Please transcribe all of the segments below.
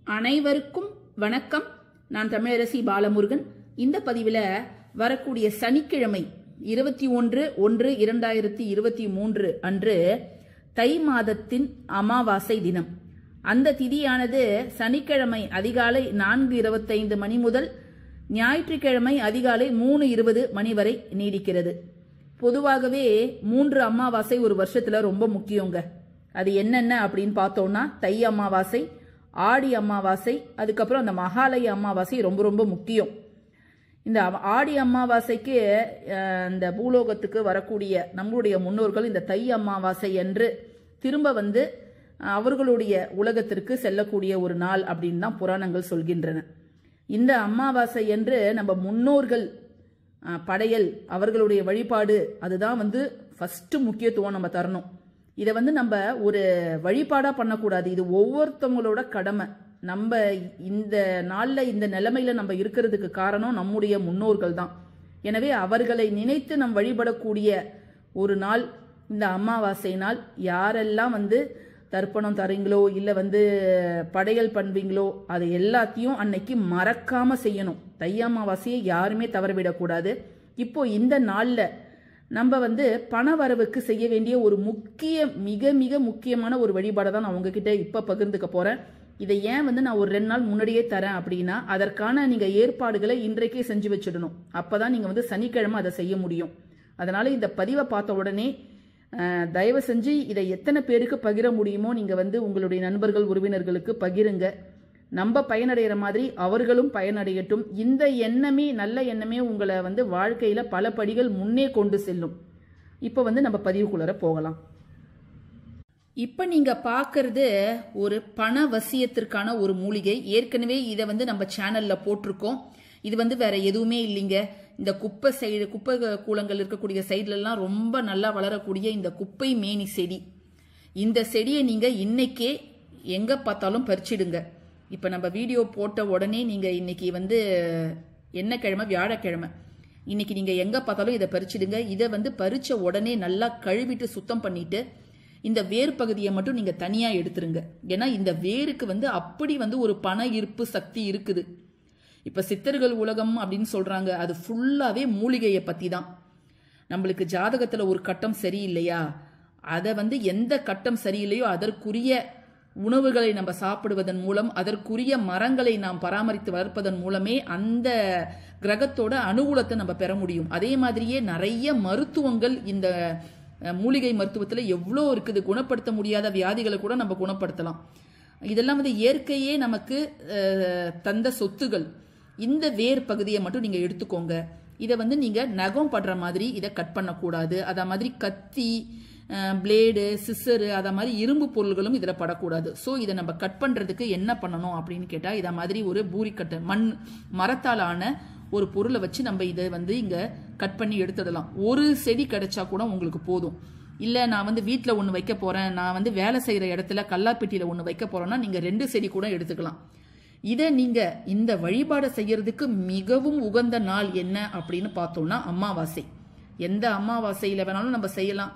அனைவருக்கும் வணக்கம் நான் தமிழரசி பாலமுருகன் இந்த பதிவில் வரக்கூடிய சனிக்கிழமை இருபத்தி ஒன்று ஒன்று இரண்டாயிரத்தி இருபத்தி மூன்று அன்று தை மாதத்தின் அமாவாசை தினம் அந்த திதியானது சனிக்கிழமை அதிகாலை நான்கு இருபத்தைந்து மணி முதல் ஞாயிற்றுக்கிழமை அதிகாலை மூணு இருபது மணி வரை நீடிக்கிறது பொதுவாகவே மூன்று அமாவாசை ஒரு வருஷத்துல ரொம்ப முக்கியங்க அது என்னென்ன அப்படின்னு பார்த்தோம்னா தை அமாவாசை ஆடி அமாவாசை அதுக்கப்புறம் அந்த மகாலய அமாவாசை ரொம்ப ரொம்ப முக்கியம் இந்த அவ- ஆடி அமாவாசைக்கு அஹ், இந்த பூலோகத்துக்கு வரக்கூடிய நம்மளுடைய முன்னோர்கள் இந்த தை அமாவாசை என்று திரும்ப வந்து அஹ், அவர்களுடைய உலகத்திற்கு செல்லக்கூடிய ஒரு நாள் அப்படின்னு தான் புராணங்கள் சொல்கின்றன இந்த அமாவாசை என்று நம்ம முன்னோர்கள் அஹ், படையல் அவர்களுடைய வழிபாடு அதுதான் வந்து ஃபர்ஸ்ட் முக்கியத்துவம் நம்ம தரணும் இதை வந்து நம்ம ஒரு வழிபாடா பண்ணக்கூடாது இது ஒவ்வொருத்தவங்களோட கடமை நம்ம இந்த நாள்ல இந்த நிலைமையில நம்ம இருக்கிறதுக்கு காரணம் நம்முடைய முன்னோர்கள் தான் எனவே அவர்களை நினைத்து நம் வழிபடக்கூடிய ஒரு நாள் இந்த அமாவாசை நாள் யாரெல்லாம் வந்து தர்ப்பணம் தரீங்களோ இல்லை வந்து படையல் பண்ணுவீங்களோ அது எல்லாத்தையும் அன்னைக்கு மறக்காம செய்யணும் தை அமாவாசையை யாருமே தவறவிடக்கூடாது இப்போ இந்த நாளில் நம்ம வந்து பண வரவுக்கு செய்ய வேண்டிய ஒரு முக்கிய மிக மிக முக்கியமான ஒரு வழிபாடை தான் நான் உங்ககிட்ட இப்போ பகிர்ந்துக்க போறேன் இதை ஏன் வந்து நான் ஒரு ரெண்டு நாள் முன்னாடியே தரேன் அப்படின்னா அதற்கான நீங்க ஏற்பாடுகளை இன்றைக்கே செஞ்சு வச்சிடணும் அப்பதான் நீங்க வந்து சனிக்கிழமை அதை செய்ய முடியும் அதனால இந்த பதிவை பார்த்த உடனே அஹ், தயவு செஞ்சு இதை எத்தனை பேருக்கு பகிர முடியுமோ நீங்க வந்து உங்களுடைய நண்பர்கள் உறவினர்களுக்கு பகிருங்க நம்ம பயனடைகிற மாதிரி அவர்களும் பயனடையட்டும் இந்த எண்ணமே நல்ல எண்ணமே உங்களை வந்து வாழ்க்கையில பல படிகள் முன்னே கொண்டு செல்லும் இப்போ வந்து நம்ம பதிவுக்குள்ளர போகலாம் இப்போ நீங்க பார்க்கறது ஒரு பண வசியத்திற்கான ஒரு மூலிகை ஏற்கனவே இதை வந்து நம்ம சேனல்ல போட்டிருக்கோம் இது வந்து வேற எதுவுமே இல்லைங்க இந்த குப்பை சைடு குப்பை கூலங்கள் இருக்கக்கூடிய சைடுல எல்லாம் ரொம்ப நல்லா வளரக்கூடிய இந்த குப்பை மேனி செடி இந்த செடியை நீங்க இன்னைக்கே எங்க பார்த்தாலும் பறிச்சிடுங்க இப்ப நம்ம வீடியோ போட்ட உடனே நீங்க இன்னைக்கு வந்து என்ன கிழமை வியாழக்கிழமை இன்னைக்கு நீங்க எங்க பார்த்தாலும் இதை பறிச்சிடுங்க இதை வந்து பறிச்ச உடனே நல்லா கழுவிட்டு சுத்தம் பண்ணிட்டு இந்த வேர் பகுதியை மட்டும் நீங்க தனியா எடுத்துருங்க ஏன்னா இந்த வேருக்கு வந்து அப்படி வந்து ஒரு பண ஈர்ப்பு சக்தி இருக்குது இப்ப சித்தர்கள் உலகம் அப்படின்னு சொல்றாங்க அது ஃபுல்லாவே மூலிகையை பத்தி தான் நம்மளுக்கு ஜாதகத்துல ஒரு கட்டம் சரியில்லையா அதை வந்து எந்த கட்டம் சரியில்லையோ அதற்குரிய உணவுகளை நம்ம சாப்பிடுவதன் மூலம் அதற்குரிய மரங்களை நாம் பராமரித்து வளர்ப்பதன் மூலமே அந்த கிரகத்தோட அனுகூலத்தை நம்ம பெற முடியும் அதே மாதிரியே நிறைய மருத்துவங்கள் இந்த அஹ், மூலிகை மருத்துவத்துல எவ்வளோ இருக்குது குணப்படுத்த முடியாத வியாதிகளை கூட நம்ம குணப்படுத்தலாம் இதெல்லாம் வந்து இயற்கையே நமக்கு அஹ், தந்த சொத்துகள் இந்த வேர் பகுதியை மட்டும் நீங்க எடுத்துக்கோங்க இதை வந்து நீங்க நகம் படுற மாதிரி இதை கட் பண்ணக்கூடாது அத மாதிரி கத்தி பிளேடு சிசரு அத மாதிரி இரும்பு பொருள்களும் இதில் படக்கூடாது ஸோ இதை நம்ம கட் பண்றதுக்கு என்ன பண்ணணும் அப்படின்னு கேட்டா இதை மாதிரி ஒரு பூரிக்கட்டை மண் மரத்தால் ஆன ஒரு பொருளை வச்சு நம்ம இதை வந்து இங்க கட் பண்ணி எடுத்துடலாம் ஒரு செடி கிடைச்சா கூட உங்களுக்கு போதும் இல்ல நான் வந்து வீட்டில் ஒன்று வைக்க போறேன் நான் வந்து வேலை செய்யற இடத்துல கல்லாப்பெட்டியில ஒன்று வைக்க போறேன்னா நீங்க ரெண்டு செடி கூட எடுத்துக்கலாம் இதை நீங்க இந்த வழிபாடை செய்யறதுக்கு மிகவும் உகந்த நாள் என்ன அப்படின்னு பார்த்தோம்னா அமாவாசை எந்த அமாவாசையில வேணாலும் நம்ம செய்யலாம்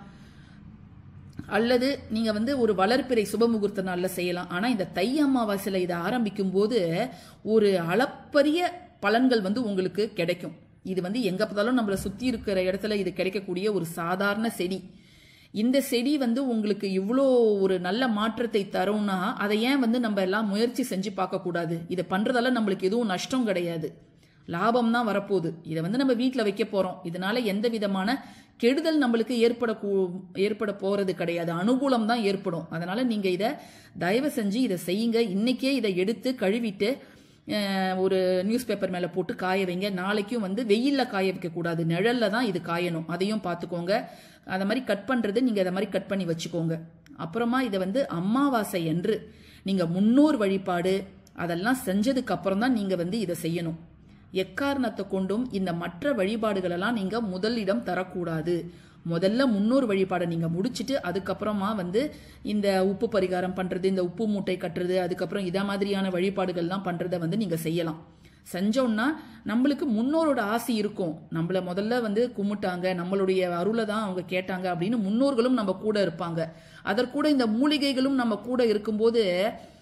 அல்லது நீங்க வந்து ஒரு வளர்ப்பிறை சுபமுகூர்த்த நாள்ல செய்யலாம் ஆனா இந்த தை அமாவாசையில இதை ஆரம்பிக்கும் போது ஒரு அளப்பரிய பலன்கள் வந்து உங்களுக்கு கிடைக்கும் இது வந்து எங்க பார்த்தாலும் நம்மளை சுத்தி இருக்கிற இடத்துல இது கிடைக்கக்கூடிய ஒரு சாதாரண செடி இந்த செடி வந்து உங்களுக்கு இவ்வளோ ஒரு நல்ல மாற்றத்தை தரும்னா அதை ஏன் வந்து நம்ம எல்லாம் முயற்சி செஞ்சு பார்க்க கூடாது இதை பண்றதால நம்மளுக்கு எதுவும் நஷ்டம் கிடையாது லாபம் தான் வரப்போகுது இதை வந்து நம்ம வீட்டில் வைக்க போறோம் இதனால எந்த விதமான கெடுதல் நம்மளுக்கு ஏற்பட கூ- ஏற்பட போறது கிடையாது அனுகூலம் தான் ஏற்படும் அதனால நீங்க இதை தயவு செஞ்சு இதை செய்யுங்க இன்னைக்கே இதை எடுத்து கழுவிட்டு அஹ், ஒரு நியூஸ் பேப்பர் மேல போட்டு காய வைங்க நாளைக்கும் வந்து வெயில்ல காய வைக்க கூடாது நிழல்ல தான் இது காயணும் அதையும் பார்த்துக்கோங்க அதை மாதிரி கட் பண்றது நீங்க அதை மாதிரி கட் பண்ணி வச்சுக்கோங்க அப்புறமா இதை வந்து அமாவாசை என்று நீங்க முன்னோர் வழிபாடு அதெல்லாம் செஞ்சதுக்கு அப்புறம் தான் நீங்க வந்து இதை செய்யணும் எக்காரணத்தை கொண்டும் இந்த மற்ற வழிபாடுகளெல்லாம் நீங்க முதலிடம் தரக்கூடாது முதல்ல முன்னோர் வழிபாடை நீங்க முடிச்சிட்டு அதுக்கப்புறமா வந்து இந்த உப்பு பரிகாரம் பண்றது இந்த உப்பு மூட்டை கட்டுறது அதுக்கப்புறம் இத மாதிரியான வழிபாடுகள்லாம் பண்றதை வந்து நீங்க செய்யலாம் செஞ்சோம்னா நம்மளுக்கு முன்னோரோட ஆசை இருக்கும் நம்மள முதல்ல வந்து கும்பிட்டாங்க நம்மளுடைய அருளை தான் அவங்க கேட்டாங்க அப்படின்னு முன்னோர்களும் நம்ம கூட இருப்பாங்க அதற்கூட இந்த மூலிகைகளும் நம்ம கூட இருக்கும்போது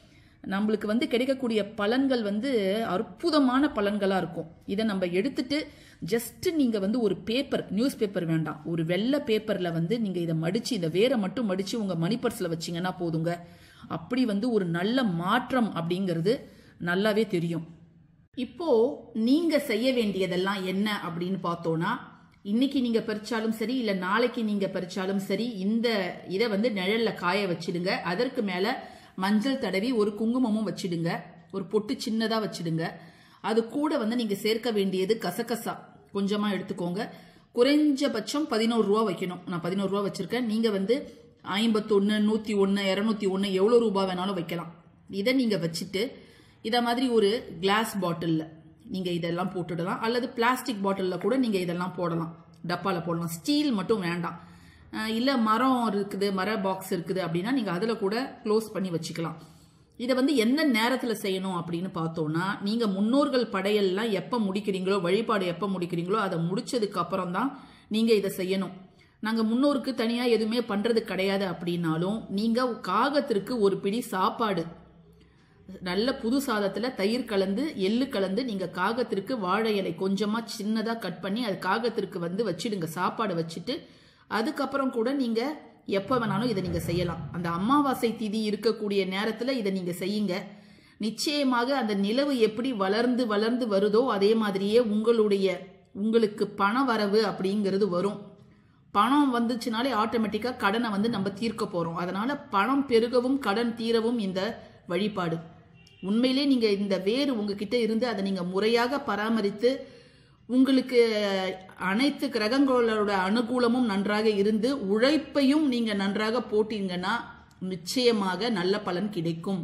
நம்மளுக்கு வந்து கிடைக்கக்கூடிய பலன்கள் வந்து அற்புதமான பலன்களாக இருக்கும் இதை நம்ம எடுத்துட்டு ஜஸ்ட் நீங்கள் வந்து ஒரு பேப்பர் நியூஸ் பேப்பர் வேண்டாம் ஒரு வெள்ளை பேப்பரில் வந்து நீங்கள் இதை மடித்து இந்த வேரை மட்டும் மடித்து உங்கள் மணி பர்ஸில் வச்சிங்கன்னா போதுங்க அப்படி வந்து ஒரு நல்ல மாற்றம் அப்படிங்கிறது நல்லாவே தெரியும் இப்போ நீங்க செய்ய வேண்டியதெல்லாம் என்ன அப்படின்னு பார்த்தோம்னா இன்னைக்கு நீங்க பறிச்சாலும் சரி இல்ல நாளைக்கு நீங்க பறிச்சாலும் சரி இந்த இதை வந்து நிழல்ல காய வச்சிடுங்க அதற்கு மேல மஞ்சள் தடவி ஒரு குங்குமமும் வச்சிடுங்க ஒரு பொட்டு சின்னதா வச்சிடுங்க அது கூட வந்து நீங்க சேர்க்க வேண்டியது கசகசா கொஞ்சமா எடுத்துக்கோங்க குறைஞ்சபட்சம் பதினோரு ரூபா வைக்கணும் நான் பதினோரு ரூபா வச்சிருக்கேன் நீங்க வந்து ஐம்பத்தொன்னு நூத்தி ஒன்னு இருநூத்தி ஒன்னு எவ்வளவு ரூபாய் வேணாலும் வைக்கலாம் இதை நீங்க வச்சுட்டு இத மாதிரி ஒரு கிளாஸ் பாட்டில்ல நீங்க இதெல்லாம் போட்டுடலாம் அல்லது பிளாஸ்டிக் பாட்டில்ல கூட நீங்க இதெல்லாம் போடலாம் டப்பால போடலாம் ஸ்டீல் மட்டும் வேண்டாம் அஹ் இல்ல மரம் இருக்குது மர பாக்ஸ் இருக்குது அப்படின்னா நீங்க அதுல கூட க்ளோஸ் பண்ணி வச்சுக்கலாம் இதை வந்து எந்த நேரத்தில் செய்யணும் அப்படின்னு பார்த்தோம்னா நீங்கள் முன்னோர்கள் படையெல்லாம் எப்போ முடிக்கிறீங்களோ வழிபாடு எப்போ முடிக்கிறீங்களோ அதை முடிச்சதுக்கு அப்புறம் தான் நீங்கள் இதை செய்யணும் நாங்கள் முன்னோருக்கு தனியாக எதுவுமே பண்ணுறது கிடையாது அப்படின்னாலும் நீங்கள் காகத்திற்கு ஒரு பிடி சாப்பாடு நல்ல புது சாதத்துல தயிர் கலந்து எள்ளு கலந்து நீங்க காகத்திற்கு வாழை இலை கொஞ்சமா சின்னதா கட் பண்ணி அது காகத்திற்கு வந்து வச்சிடுங்க சாப்பாடு வச்சுட்டு அதுக்கப்புறம் கூட நீங்க எப்ப வேணாலும் இதை நீங்க செய்யலாம் அந்த அமாவாசை திதி இருக்கக்கூடிய நேரத்துல இதை நீங்க செய்யுங்க நிச்சயமாக அந்த நிலவு எப்படி வளர்ந்து வளர்ந்து வருதோ அதே மாதிரியே உங்களுடைய உங்களுக்கு பண வரவு அப்படிங்கிறது வரும் பணம் வந்துச்சுனாலே ஆட்டோமேட்டிக்காக கடனை வந்து நம்ம தீர்க்க போகிறோம் அதனால பணம் பெருகவும் கடன் தீரவும் இந்த வழிபாடு உண்மையிலே நீங்கள் இந்த வேறு உங்ககிட்ட இருந்து அதை நீங்கள் முறையாக பராமரித்து உங்களுக்கு அனைத்து கிரகங்களோட அனுகூலமும் நன்றாக இருந்து உழைப்பையும் நீங்கள் நன்றாக போட்டீங்கன்னா நிச்சயமாக நல்ல பலன் கிடைக்கும்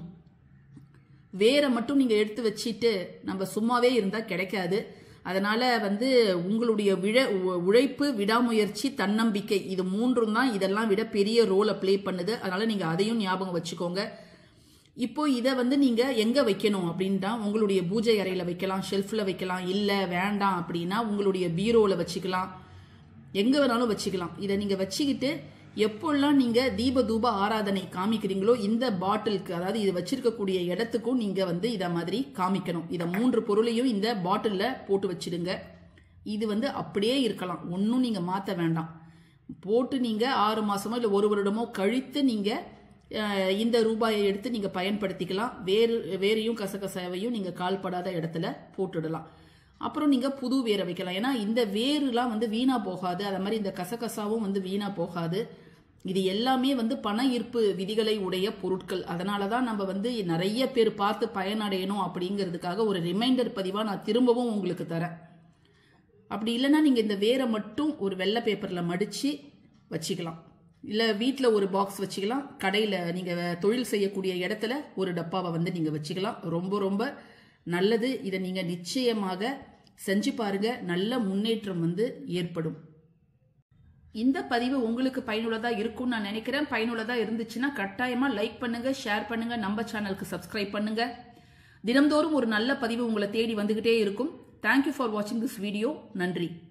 வேரை மட்டும் நீங்க எடுத்து வச்சிட்டு நம்ம சும்மாவே இருந்தா கிடைக்காது அதனால வந்து உங்களுடைய விழ உ- உழைப்பு விடாமுயற்சி தன்னம்பிக்கை இது மூன்றும் தான் இதெல்லாம் விட பெரிய ரோலை ப்ளே பண்ணுது அதனால நீங்க அதையும் ஞாபகம் வச்சுக்கோங்க இப்போ இதை வந்து நீங்க எங்க வைக்கணும் அப்படின்னா உங்களுடைய பூஜை அறையில வைக்கலாம் ஷெல்ஃப்ல வைக்கலாம் இல்ல வேண்டாம் அப்படின்னா உங்களுடைய பீரோல வச்சுக்கலாம் எங்க வேணாலும் வச்சுக்கலாம் இதை நீங்க வச்சுக்கிட்டு எப்போல்லாம் நீங்க தீப தூப ஆராதனை காமிக்கிறீங்களோ இந்த பாட்டிலுக்கு அதாவது இது வச்சிருக்கக்கூடிய இடத்துக்கும் நீங்க வந்து இத மாதிரி காமிக்கணும் இத மூன்று பொருளையும் இந்த பாட்டில்ல போட்டு வச்சிடுங்க இது வந்து அப்படியே இருக்கலாம் ஒன்றும் நீங்க மாத்த வேண்டாம் போட்டு நீங்க ஆறு மாசமோ இல்லை ஒரு வருடமோ கழித்து நீங்க அஹ், இந்த ரூபாயை எடுத்து நீங்க பயன்படுத்திக்கலாம் வேறு வேறையும் கசகசாவையும் நீங்க கால்படாத இடத்துல போட்டுடலாம் அப்புறம் நீங்க புது வேரை வைக்கலாம் ஏன்னா இந்த வேருலாம் வந்து வீணா போகாது அது மாதிரி இந்த கசகசாவும் வந்து வீணா போகாது இது எல்லாமே வந்து பண ஈர்ப்பு விதிகளை உடைய பொருட்கள் அதனால தான் நம்ம வந்து நிறைய பேர் பார்த்து பயனடையணும் அப்படிங்கிறதுக்காக ஒரு ரிமைண்டர் பதிவா நான் திரும்பவும் உங்களுக்கு தரேன் அப்படி இல்லைன்னா நீங்கள் இந்த வேரை மட்டும் ஒரு வெள்ளை பேப்பரில் மடித்து வச்சுக்கலாம் இல்லை வீட்டில் ஒரு பாக்ஸ் வச்சுக்கலாம் கடையில் நீங்கள் தொழில் செய்யக்கூடிய இடத்துல ஒரு டப்பாவை வந்து நீங்கள் வச்சுக்கலாம் ரொம்ப ரொம்ப நல்லது இதை நீங்கள் நிச்சயமாக செஞ்சு பாருங்க நல்ல முன்னேற்றம் வந்து ஏற்படும் இந்த பதிவு உங்களுக்கு பயனுள்ளதா இருக்கும்னு நான் நினைக்கிறேன் பயனுள்ளதா இருந்துச்சுன்னா கட்டாயமா லைக் பண்ணுங்க ஷேர் பண்ணுங்க நம்ம சேனலுக்கு சப்ஸ்கிரைப் பண்ணுங்க தினம்தோறும் ஒரு நல்ல பதிவு உங்களை தேடி வந்துகிட்டே இருக்கும் தேங்க்யூ ஃபார் வாட்சிங் திஸ் வீடியோ நன்றி